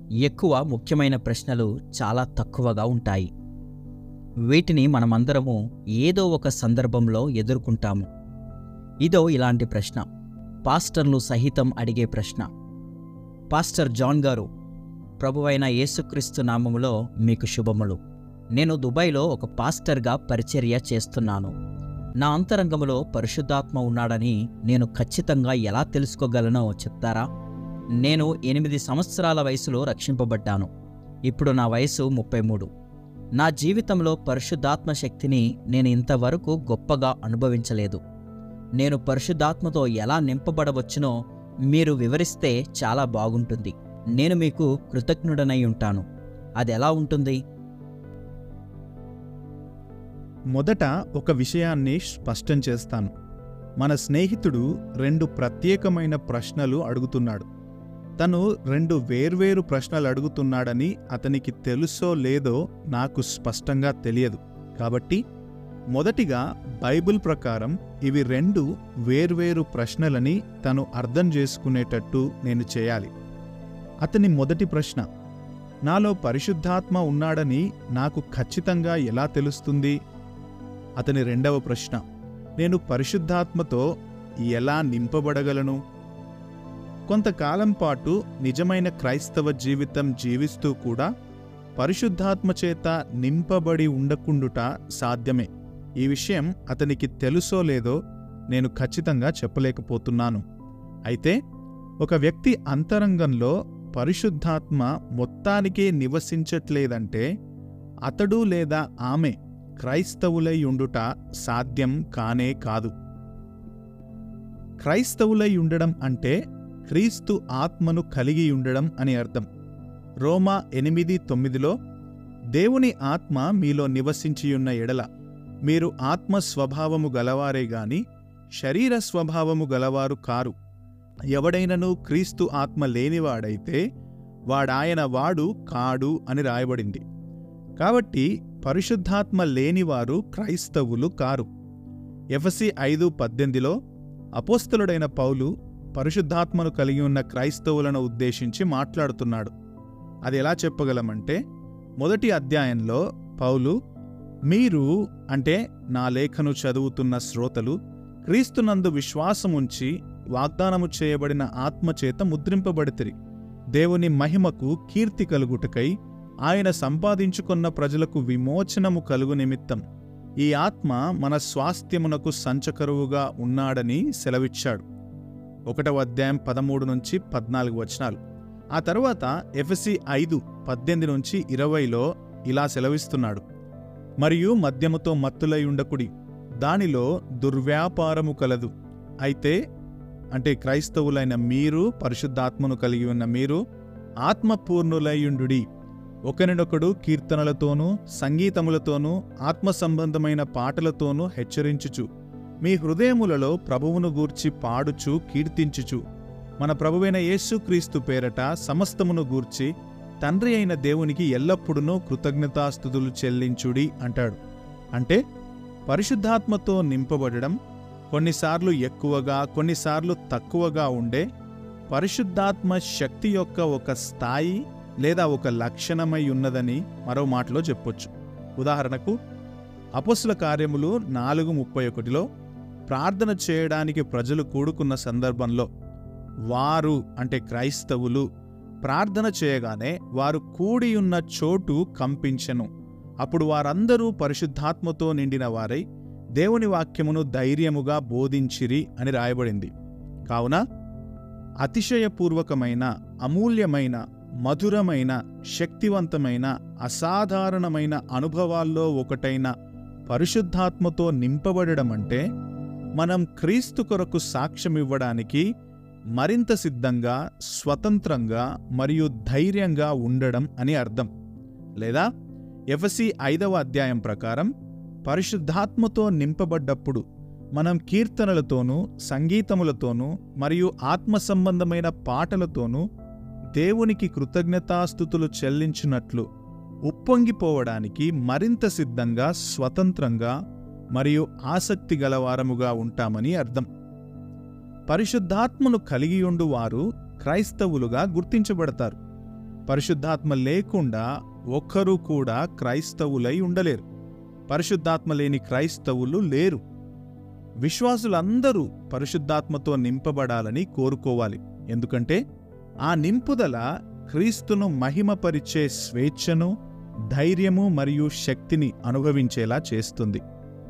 ఎక్కువ ముఖ్యమైన ప్రశ్నలు చాలా తక్కువగా ఉంటాయి వీటిని మనమందరము ఏదో ఒక సందర్భంలో ఎదుర్కొంటాము ఇదో ఇలాంటి ప్రశ్న పాస్టర్లు సహితం అడిగే ప్రశ్న పాస్టర్ జాన్ గారు ప్రభువైన యేసుక్రీస్తు నామములో మీకు శుభములు నేను దుబాయ్లో ఒక పాస్టర్గా పరిచర్య చేస్తున్నాను నా అంతరంగములో పరిశుద్ధాత్మ ఉన్నాడని నేను ఖచ్చితంగా ఎలా తెలుసుకోగలనో చెప్తారా నేను ఎనిమిది సంవత్సరాల వయసులో రక్షింపబడ్డాను ఇప్పుడు నా వయసు ముప్పై మూడు నా జీవితంలో పరిశుద్ధాత్మ శక్తిని నేను ఇంతవరకు గొప్పగా అనుభవించలేదు నేను పరిశుద్ధాత్మతో ఎలా నింపబడవచ్చునో మీరు వివరిస్తే చాలా బాగుంటుంది నేను మీకు కృతజ్ఞుడనై ఉంటాను అది ఎలా ఉంటుంది మొదట ఒక విషయాన్ని స్పష్టం చేస్తాను మన స్నేహితుడు రెండు ప్రత్యేకమైన ప్రశ్నలు అడుగుతున్నాడు తను రెండు వేర్వేరు ప్రశ్నలు అడుగుతున్నాడని అతనికి తెలుసో లేదో నాకు స్పష్టంగా తెలియదు కాబట్టి మొదటిగా బైబిల్ ప్రకారం ఇవి రెండు వేర్వేరు ప్రశ్నలని తను అర్థం చేసుకునేటట్టు నేను చేయాలి అతని మొదటి ప్రశ్న నాలో పరిశుద్ధాత్మ ఉన్నాడని నాకు ఖచ్చితంగా ఎలా తెలుస్తుంది అతని రెండవ ప్రశ్న నేను పరిశుద్ధాత్మతో ఎలా నింపబడగలను కొంతకాలం పాటు నిజమైన క్రైస్తవ జీవితం జీవిస్తూ కూడా పరిశుద్ధాత్మ చేత నింపబడి ఉండకుండుట సాధ్యమే ఈ విషయం అతనికి తెలుసో లేదో నేను ఖచ్చితంగా చెప్పలేకపోతున్నాను అయితే ఒక వ్యక్తి అంతరంగంలో పరిశుద్ధాత్మ మొత్తానికే నివసించట్లేదంటే అతడు లేదా ఆమె క్రైస్తవులై ఉండుట సాధ్యం కానే కాదు క్రైస్తవులై ఉండడం అంటే క్రీస్తు ఆత్మను కలిగి ఉండడం అని అర్థం రోమా ఎనిమిది తొమ్మిదిలో దేవుని ఆత్మ మీలో నివసించియున్న ఎడల మీరు ఆత్మ స్వభావము గలవారే గాని శరీర స్వభావము గలవారు కారు ఎవడైనను క్రీస్తు ఆత్మ లేనివాడైతే వాడాయన వాడు కాడు అని రాయబడింది కాబట్టి పరిశుద్ధాత్మ లేనివారు క్రైస్తవులు కారు ఎఫసి ఐదు పద్దెనిమిదిలో అపోస్తలుడైన పౌలు పరిశుద్ధాత్మను కలిగి ఉన్న క్రైస్తవులను ఉద్దేశించి మాట్లాడుతున్నాడు అది ఎలా చెప్పగలమంటే మొదటి అధ్యాయంలో పౌలు మీరు అంటే నా లేఖను చదువుతున్న శ్రోతలు క్రీస్తునందు విశ్వాసముంచి వాగ్దానము చేయబడిన ఆత్మచేత ముద్రింపబడితిరి దేవుని మహిమకు కీర్తి కలుగుటకై ఆయన సంపాదించుకున్న ప్రజలకు విమోచనము కలుగు నిమిత్తం ఈ ఆత్మ మన స్వాస్థ్యమునకు సంచకరువుగా ఉన్నాడని సెలవిచ్చాడు ఒకటవ అధ్యాయం పదమూడు నుంచి పద్నాలుగు వచనాలు ఆ తరువాత ఎఫ్ఎసి ఐదు పద్దెనిమిది నుంచి ఇరవైలో ఇలా సెలవిస్తున్నాడు మరియు మద్యముతో మత్తులై ఉండకుడి దానిలో దుర్వ్యాపారము కలదు అయితే అంటే క్రైస్తవులైన మీరు పరిశుద్ధాత్మను కలిగి ఉన్న మీరు ఆత్మపూర్ణులైయుండుడి ఒకరినొకడు కీర్తనలతోనూ సంగీతములతోనూ ఆత్మ సంబంధమైన పాటలతోనూ హెచ్చరించుచు మీ హృదయములలో ప్రభువును గూర్చి పాడుచు కీర్తించుచు మన ప్రభువైన యేసుక్రీస్తు పేరట సమస్తమును గూర్చి తండ్రి అయిన దేవునికి ఎల్లప్పుడూ కృతజ్ఞతాస్థుతులు చెల్లించుడి అంటాడు అంటే పరిశుద్ధాత్మతో నింపబడడం కొన్నిసార్లు ఎక్కువగా కొన్నిసార్లు తక్కువగా ఉండే పరిశుద్ధాత్మ శక్తి యొక్క ఒక స్థాయి లేదా ఒక లక్షణమై ఉన్నదని మరో మాటలో చెప్పొచ్చు ఉదాహరణకు అపస్సుల కార్యములు నాలుగు ముప్పై ఒకటిలో ప్రార్థన చేయడానికి ప్రజలు కూడుకున్న సందర్భంలో వారు అంటే క్రైస్తవులు ప్రార్థన చేయగానే వారు కూడియున్న చోటు కంపించెను అప్పుడు వారందరూ పరిశుద్ధాత్మతో నిండిన వారై దేవుని వాక్యమును ధైర్యముగా బోధించిరి అని రాయబడింది కావున అతిశయపూర్వకమైన అమూల్యమైన మధురమైన శక్తివంతమైన అసాధారణమైన అనుభవాల్లో ఒకటైన పరిశుద్ధాత్మతో నింపబడడం అంటే మనం క్రీస్తు కొరకు సాక్ష్యమివ్వడానికి మరింత సిద్ధంగా స్వతంత్రంగా మరియు ధైర్యంగా ఉండడం అని అర్థం లేదా ఎఫసి ఐదవ అధ్యాయం ప్రకారం పరిశుద్ధాత్మతో నింపబడ్డప్పుడు మనం కీర్తనలతోనూ సంగీతములతోనూ మరియు ఆత్మ సంబంధమైన పాటలతోనూ దేవునికి కృతజ్ఞతాస్థుతులు చెల్లించినట్లు ఉప్పొంగిపోవడానికి మరింత సిద్ధంగా స్వతంత్రంగా మరియు ఆసక్తి గలవారముగా ఉంటామని అర్థం పరిశుద్ధాత్మను కలిగియుండు వారు క్రైస్తవులుగా గుర్తించబడతారు పరిశుద్ధాత్మ లేకుండా ఒక్కరూ కూడా క్రైస్తవులై ఉండలేరు పరిశుద్ధాత్మ లేని క్రైస్తవులు లేరు విశ్వాసులందరూ పరిశుద్ధాత్మతో నింపబడాలని కోరుకోవాలి ఎందుకంటే ఆ నింపుదల క్రీస్తును మహిమపరిచే స్వేచ్ఛను ధైర్యము మరియు శక్తిని అనుభవించేలా చేస్తుంది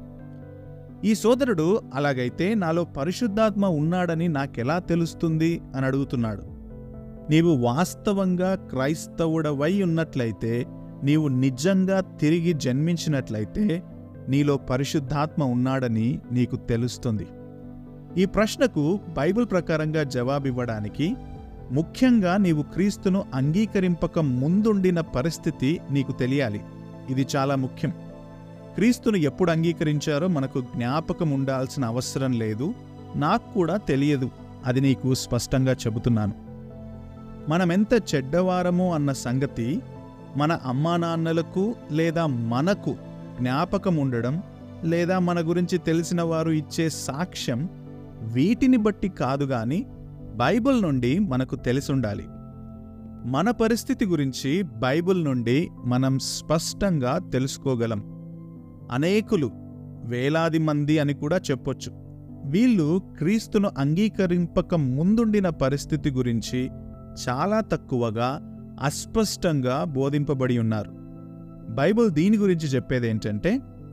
ఈ సోదరుడు అలాగైతే నాలో పరిశుద్ధాత్మ ఉన్నాడని నాకెలా తెలుస్తుంది అని అడుగుతున్నాడు నీవు వాస్తవంగా క్రైస్తవుడవై ఉన్నట్లయితే నీవు నిజంగా తిరిగి జన్మించినట్లయితే నీలో పరిశుద్ధాత్మ ఉన్నాడని నీకు తెలుస్తుంది ఈ ప్రశ్నకు బైబిల్ ప్రకారంగా జవాబివ్వడానికి ముఖ్యంగా నీవు క్రీస్తును అంగీకరింపక ముందుండిన పరిస్థితి నీకు తెలియాలి ఇది చాలా ముఖ్యం క్రీస్తును ఎప్పుడు అంగీకరించారో మనకు జ్ఞాపకం ఉండాల్సిన అవసరం లేదు నాకు కూడా తెలియదు అది నీకు స్పష్టంగా చెబుతున్నాను మనమెంత చెడ్డవారమో అన్న సంగతి మన అమ్మానాన్నలకు లేదా మనకు జ్ఞాపకం ఉండడం లేదా మన గురించి తెలిసిన వారు ఇచ్చే సాక్ష్యం వీటిని బట్టి కాదు గాని బైబిల్ నుండి మనకు తెలిసుండాలి మన పరిస్థితి గురించి బైబిల్ నుండి మనం స్పష్టంగా తెలుసుకోగలం అనేకులు వేలాది మంది అని కూడా చెప్పొచ్చు వీళ్ళు క్రీస్తును అంగీకరింపక ముందుండిన పరిస్థితి గురించి చాలా తక్కువగా అస్పష్టంగా బోధింపబడి ఉన్నారు బైబిల్ దీని గురించి చెప్పేదేంటంటే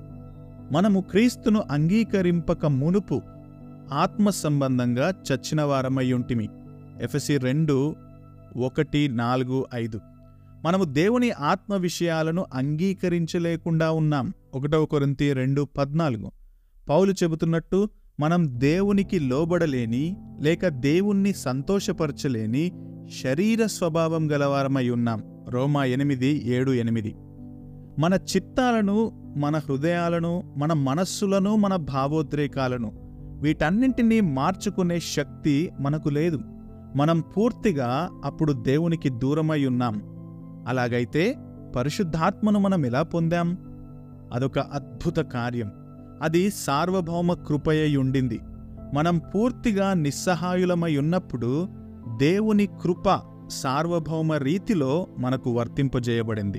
మనము క్రీస్తును అంగీకరింపక మునుపు ఆత్మ సంబంధంగా చచ్చిన వారమై ఉంటిమి ఎఫ్ఎసి రెండు ఒకటి నాలుగు ఐదు మనము దేవుని ఆత్మ విషయాలను అంగీకరించలేకుండా ఉన్నాం ఒకటవ కొరింతి రెండు పద్నాలుగు పౌలు చెబుతున్నట్టు మనం దేవునికి లోబడలేని లేక దేవుణ్ణి సంతోషపరచలేని శరీర స్వభావం గలవారమై ఉన్నాం రోమా ఎనిమిది ఏడు ఎనిమిది మన చిత్తాలను మన హృదయాలను మన మనస్సులను మన భావోద్రేకాలను వీటన్నింటినీ మార్చుకునే శక్తి మనకు లేదు మనం పూర్తిగా అప్పుడు దేవునికి దూరమై ఉన్నాం అలాగైతే పరిశుద్ధాత్మను మనం ఎలా పొందాం అదొక అద్భుత కార్యం అది సార్వభౌమ కృపయై ఉండింది మనం పూర్తిగా నిస్సహాయులమై ఉన్నప్పుడు దేవుని కృప సార్వభౌమ రీతిలో మనకు వర్తింపజేయబడింది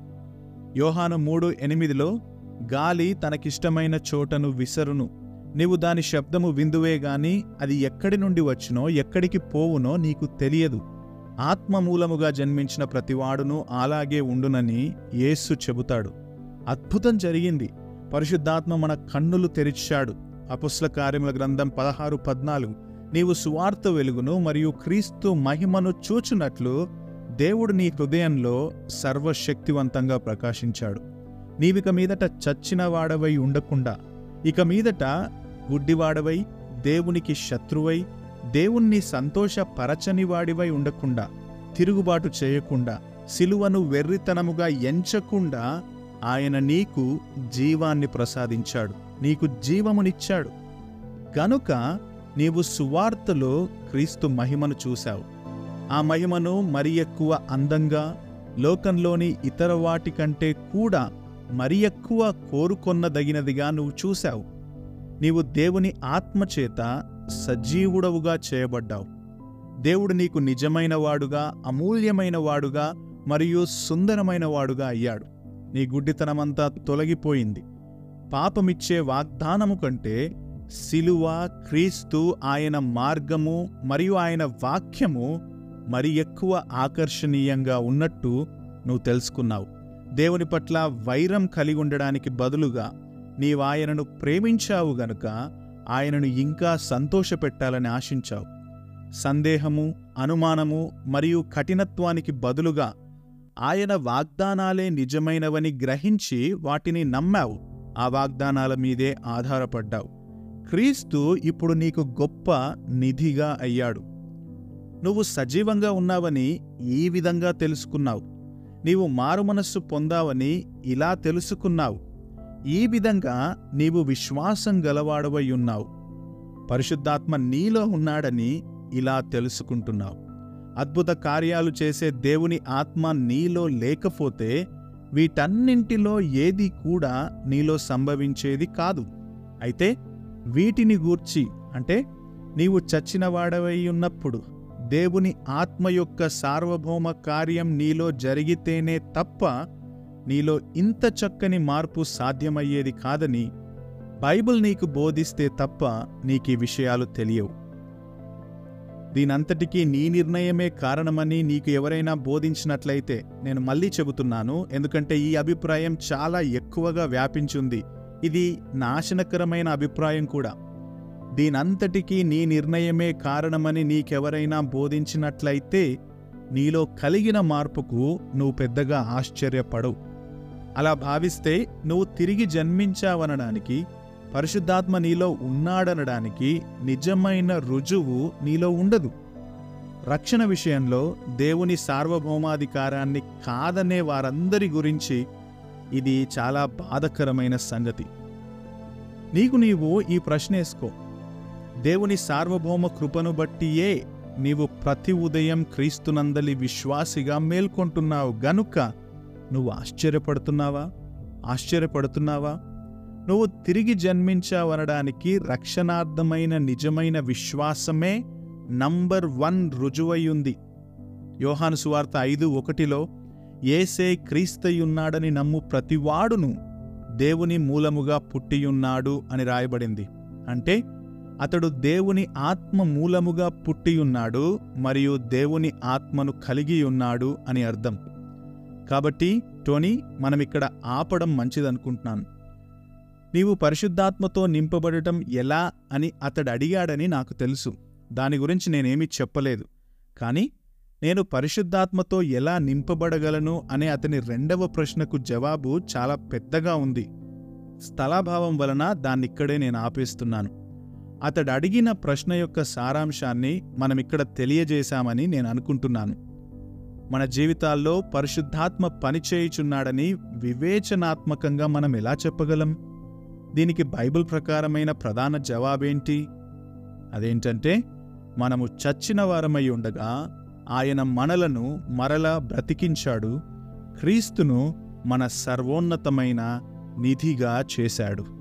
యోహాను మూడు ఎనిమిదిలో గాలి తనకిష్టమైన చోటను విసరును నీవు దాని శబ్దము విందువే గాని అది ఎక్కడి నుండి వచ్చునో ఎక్కడికి పోవునో నీకు తెలియదు ఆత్మ మూలముగా జన్మించిన ప్రతివాడును అలాగే ఉండునని యేసు చెబుతాడు అద్భుతం జరిగింది పరిశుద్ధాత్మ మన కన్నులు తెరిచాడు అపుస్ల కార్యముల గ్రంథం పదహారు పద్నాలుగు నీవు సువార్త వెలుగును మరియు క్రీస్తు మహిమను చూచున్నట్లు దేవుడు నీ హృదయంలో సర్వశక్తివంతంగా ప్రకాశించాడు నీవిక మీదట చచ్చిన వాడవై ఉండకుండా ఇక మీదట గుడ్డివాడవై దేవునికి శత్రువై దేవుణ్ణి సంతోషపరచని వాడివై ఉండకుండా తిరుగుబాటు చేయకుండా సిలువను వెర్రితనముగా ఎంచకుండా ఆయన నీకు జీవాన్ని ప్రసాదించాడు నీకు జీవమునిచ్చాడు గనుక నీవు సువార్తలో క్రీస్తు మహిమను చూశావు ఆ మహిమను మరి ఎక్కువ అందంగా లోకంలోని ఇతర వాటి కంటే కూడా మరి ఎక్కువ కోరుకొన్నదగినదిగా నువ్వు చూశావు నీవు దేవుని ఆత్మచేత సజీవుడవుగా చేయబడ్డావు దేవుడు నీకు నిజమైన వాడుగా అమూల్యమైన వాడుగా మరియు సుందరమైన వాడుగా అయ్యాడు నీ గుడ్డితనమంతా తొలగిపోయింది పాపమిచ్చే వాగ్దానము కంటే సిలువ క్రీస్తు ఆయన మార్గము మరియు ఆయన వాక్యము మరి ఎక్కువ ఆకర్షణీయంగా ఉన్నట్టు నువ్వు తెలుసుకున్నావు దేవుని పట్ల వైరం కలిగి ఉండడానికి బదులుగా నీవాయనను ప్రేమించావు గనుక ఆయనను ఇంకా సంతోషపెట్టాలని ఆశించావు సందేహము అనుమానము మరియు కఠినత్వానికి బదులుగా ఆయన వాగ్దానాలే నిజమైనవని గ్రహించి వాటిని నమ్మావు ఆ వాగ్దానాల మీదే ఆధారపడ్డావు క్రీస్తు ఇప్పుడు నీకు గొప్ప నిధిగా అయ్యాడు నువ్వు సజీవంగా ఉన్నావని ఈ విధంగా తెలుసుకున్నావు నీవు మారుమనస్సు పొందావని ఇలా తెలుసుకున్నావు ఈ విధంగా నీవు విశ్వాసం గలవాడవై ఉన్నావు పరిశుద్ధాత్మ నీలో ఉన్నాడని ఇలా తెలుసుకుంటున్నావు అద్భుత కార్యాలు చేసే దేవుని ఆత్మ నీలో లేకపోతే వీటన్నింటిలో ఏది కూడా నీలో సంభవించేది కాదు అయితే వీటిని గూర్చి అంటే నీవు చచ్చిన వాడవై ఉన్నప్పుడు దేవుని ఆత్మ యొక్క సార్వభౌమ కార్యం నీలో జరిగితేనే తప్ప నీలో ఇంత చక్కని మార్పు సాధ్యమయ్యేది కాదని బైబిల్ నీకు బోధిస్తే తప్ప నీకీ విషయాలు తెలియవు దీనంతటికీ నీ నిర్ణయమే కారణమని నీకు ఎవరైనా బోధించినట్లయితే నేను మళ్ళీ చెబుతున్నాను ఎందుకంటే ఈ అభిప్రాయం చాలా ఎక్కువగా వ్యాపించుంది ఇది నాశనకరమైన అభిప్రాయం కూడా దీనంతటికీ నీ నిర్ణయమే కారణమని నీకెవరైనా బోధించినట్లయితే నీలో కలిగిన మార్పుకు నువ్వు పెద్దగా ఆశ్చర్యపడవు అలా భావిస్తే నువ్వు తిరిగి జన్మించావనడానికి పరిశుద్ధాత్మ నీలో ఉన్నాడనడానికి నిజమైన రుజువు నీలో ఉండదు రక్షణ విషయంలో దేవుని సార్వభౌమాధికారాన్ని కాదనే వారందరి గురించి ఇది చాలా బాధకరమైన సంగతి నీకు నీవు ఈ ప్రశ్న వేసుకో దేవుని సార్వభౌమ కృపను బట్టియే నీవు ప్రతి ఉదయం క్రీస్తునందలి విశ్వాసిగా మేల్కొంటున్నావు గనుక నువ్వు ఆశ్చర్యపడుతున్నావా ఆశ్చర్యపడుతున్నావా నువ్వు తిరిగి జన్మించావనడానికి రక్షణార్థమైన నిజమైన విశ్వాసమే నంబర్ వన్ రుజువయ్యుంది యోహాను సువార్త ఐదు ఒకటిలో ఏసే క్రీస్తయున్నాడని నమ్ము ప్రతివాడును దేవుని మూలముగా పుట్టియున్నాడు అని రాయబడింది అంటే అతడు దేవుని ఆత్మ మూలముగా పుట్టియున్నాడు మరియు దేవుని ఆత్మను కలిగి ఉన్నాడు అని అర్థం కాబట్టి టోనీ మనమిక్కడ ఆపడం మంచిదనుకుంటున్నాను నీవు పరిశుద్ధాత్మతో నింపబడటం ఎలా అని అతడు అడిగాడని నాకు తెలుసు దాని గురించి నేనేమీ చెప్పలేదు కానీ నేను పరిశుద్ధాత్మతో ఎలా నింపబడగలను అనే అతని రెండవ ప్రశ్నకు జవాబు చాలా పెద్దగా ఉంది స్థలాభావం వలన దాన్నిక్కడే నేను ఆపేస్తున్నాను అతడు అడిగిన ప్రశ్న యొక్క సారాంశాన్ని మనమిక్కడ తెలియజేశామని నేను అనుకుంటున్నాను మన జీవితాల్లో పరిశుద్ధాత్మ పనిచేయుచున్నాడని వివేచనాత్మకంగా మనం ఎలా చెప్పగలం దీనికి బైబిల్ ప్రకారమైన ప్రధాన జవాబేంటి అదేంటంటే మనము చచ్చిన వారమై ఉండగా ఆయన మనలను మరలా బ్రతికించాడు క్రీస్తును మన సర్వోన్నతమైన నిధిగా చేశాడు